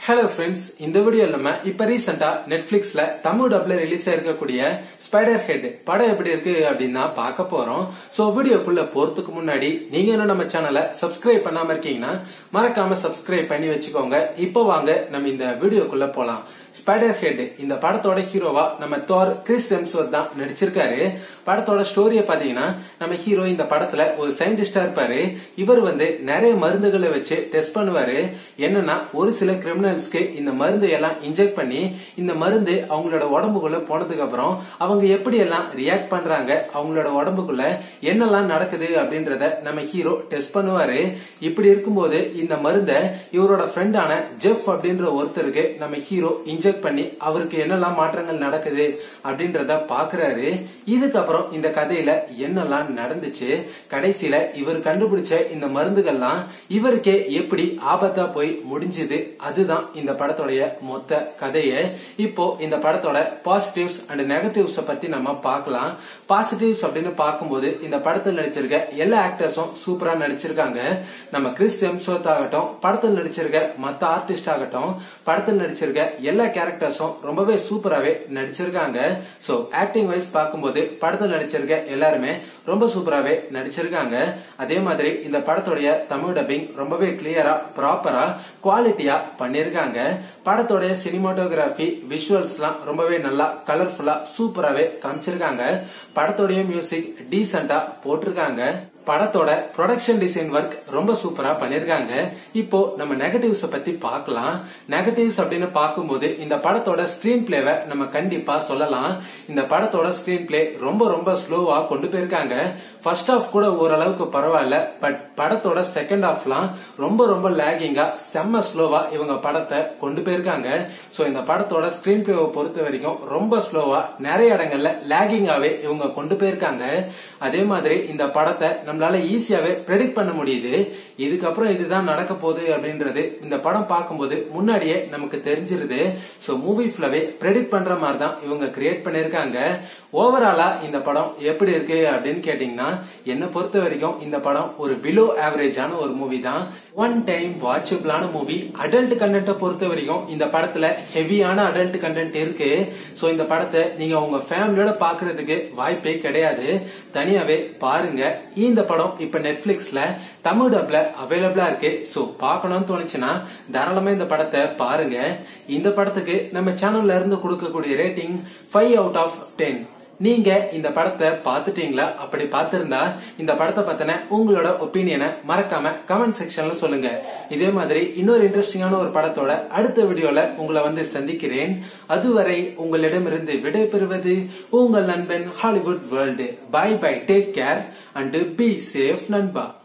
hello friends இந்த video நம்ம இப்ப ரீசெண்டா நெட்ஃபிளிக்ஸ்ல தமிழ் டப்ல ரிலீஸ் ஆயிருக்கக்கூடிய ஸ்பைடர் ஹெட் படம் எப்படி இருக்கு அப்படின்னு தான் பார்க்க போறோம் சோ வீடியோக்குள்ள போறதுக்கு முன்னாடி நீங்க இன்னும் நம்ம சேனலை சப்ஸ்கிரைப் பண்ணாம இருக்கீங்கன்னா மறக்காம சப்ஸ்கிரைப் பண்ணி வச்சுக்கோங்க இப்போ வாங்க நம்ம இந்த வீடியோக்குள்ள போலாம் ஸ்பைடர் ஹெட் இந்த படத்தோட ஹீரோவா நம்ம தோர் கிறிஸ் எம்ஸ்வர்த் தான் நடிச்சிருக்காரு படத்தோட ஸ்டோரிய பாத்தீங்கன்னா நம்ம ஹீரோ இந்த படத்துல ஒரு சயின்டிஸ்டா இருப்பாரு இவர் வந்து நிறைய மருந்துகளை வச்சு டெஸ்ட் பண்ணுவாரு என்னன்னா ஒரு சில கிரிமினல்ஸ்க்கு இந்த மருந்து எல்லாம் இன்ஜெக்ட் பண்ணி இந்த மருந்து அவங்களோட உடம்புக்குள்ள போனதுக்கு அப்புறம் அவங்க எப்படி எல்லாம் ரியாக்ட் பண்றாங்க அவங்களோட உடம்புக்குள்ள என்னெல்லாம் நடக்குது அப்படின்றத நம்ம ஹீரோ டெஸ்ட் பண்ணுவாரு இப்படி இருக்கும்போது இந்த மருந்தை இவரோட ஃப்ரெண்டான ஜெஃப் அப்படின்ற ஒருத்தருக்கு நம்ம ஹீரோ இன்ஜெக்ட் பண்ணி அவருக்கு என்னெல்லாம் மாற்றங்கள் நடக்குது அப்படின்றத பாக்குறாரு இதுக்கப்புறம் இந்த கதையில என்னெல்லாம் நடந்துச்சு கடைசியில இவர் கண்டுபிடிச்ச இந்த மருந்துகள்லாம் இவருக்கே எப்படி ஆபத்தா போய் முடிஞ்சது அதுதான் இந்த படத்தோடைய மொத்த கதைய இப்போ இந்த படத்தோட பாசிட்டிவ்ஸ் அண்ட் நெகட்டிவ்ஸ் பத்தி நம்ம பார்க்கலாம் பாசிட்டிவ்ஸ் அப்படின்னு பார்க்கும்போது இந்த படத்தில் நடிச்சிருக்க எல்லா ஆக்டர்ஸும் சூப்பரா நடிச்சிருக்காங்க நம்ம கிறிஸ் எம்சோத் ஆகட்டும் படத்தில் நடிச்சிருக்க மத்த ஆர்டிஸ்ட் ஆகட்டும் படத்தில் நடிச்சிருக்க எல்லா கேரக்டர்ஸும் ரொம்பவே சூப்பராவே நடிச்சிருக்காங்க சோ ஆக்டிங் வைஸ் பார்க்கும்போது படத்தில் நடிச்சிருக்க எல்லாருமே ரொம்ப சூப்பராவே நடிச்சிருக்காங்க அதே மாதிரி இந்த படத்துடைய தமிழ் டப்பிங் ரொம்பவே கிளியரா ப்ராப்பரா குவாலிட்டியா பண்ணிருக்காங்க படத்தோடைய சினிமாட்டோகிராஃபி விஷுவல்ஸ்லாம் ரொம்பவே நல்லா கலர்ஃபுல்லா சூப்பராவே காமிச்சிருக்காங்க படத்தோடைய மியூசிக் டீசெண்டா போட்டிருக்காங்க படத்தோட ப்ரொடக்ஷன் டிசைன் ஒர்க் ரொம்ப சூப்பரா பண்ணிருக்காங்க இப்போ நம்ம நெகட்டிவ்ஸ் பத்தி பார்க்கலாம் நெகட்டிவ்ஸ் அப்படின்னு பார்க்கும்போது இந்த படத்தோட ஸ்கிரீன் பிளேவை நம்ம கண்டிப்பா சொல்லலாம் இந்த படத்தோட ஸ்கிரீன் பிளே ரொம்ப ரொம்ப ஸ்லோவா கொண்டு போயிருக்காங்க ஃபர்ஸ்ட் ஹாஃப் கூட ஓரளவுக்கு பரவாயில்ல பட் படத்தோட செகண்ட் ஹாஃப்லாம் ரொம்ப ரொம்ப லேகிங்கா செம்ம ஸ்லோவா இவங்க படத்தை கொண்டு போயிருக்காங்க சோ இந்த படத்தோட ஸ்கிரீன் பிளேவை பொறுத்த வரைக்கும் ரொம்ப ஸ்லோவா நிறைய இடங்கள்ல லேகிங்காவே இவங்க கொண்டு போயிருக்காங்க அதே மாதிரி இந்த படத்தை நம்மளால ஈஸியாவே ப்ரெடிக்ட் பண்ண முடியுது இதுக்கப்புறம் இதுதான் நடக்க போகுது அப்படின்றது இந்த படம் பார்க்கும்போது முன்னாடியே நமக்கு தெரிஞ்சிருது சோ மூவி ஃபுல்லாவே ப்ரெடிக்ட் பண்ற மாதிரி தான் இவங்க கிரியேட் பண்ணிருக்காங்க ஓவராலா இந்த படம் எப்படி இருக்கு அப்படின்னு கேட்டீங்கன்னா என்ன பொறுத்த வரைக்கும் இந்த படம் ஒரு பிலோ ஆவரேஜான ஒரு மூவி தான் ஒன் டைம் வாட்சபிளான மூவி அடல்ட் கண்டென்ட்டை பொறுத்த வரைக்கும் இந்த படத்துல ஹெவியான அடல்ட் கண்டென்ட் இருக்கு சோ இந்த படத்தை நீங்க உங்க ஃபேமிலியோட பாக்குறதுக்கு வாய்ப்பே கிடையாது தனியாவே பாருங்க இந்த படம் இப்ப நெட்ஃபிளிக்ஸ்ல தமிழ் டப்ல அவைலபிளா இருக்கு சோ பார்க்கணும்னு தோணுச்சுன்னா தாராளமா இந்த படத்தை பாருங்க இந்த படத்துக்கு நம்ம சேனல்ல இருந்து கொடுக்கக்கூடிய rating five out of ten நீங்க இந்த படத்தை பார்த்துட்டீங்களா அப்படி பார்த்திருந்தா இந்த படத்தை பத்தின உங்களோட ஒப்பீனியனை மறக்காம கமெண்ட் செக்ஷன்ல சொல்லுங்க இதே மாதிரி இன்னொரு இன்ட்ரெஸ்டிங்கான ஒரு படத்தோட அடுத்த வீடியோல உங்களை வந்து சந்திக்கிறேன் அதுவரை உங்களிடமிருந்து விடை பெறுவது உங்கள் நண்பன் Hollywood world bye bye take care and be safe நண்பா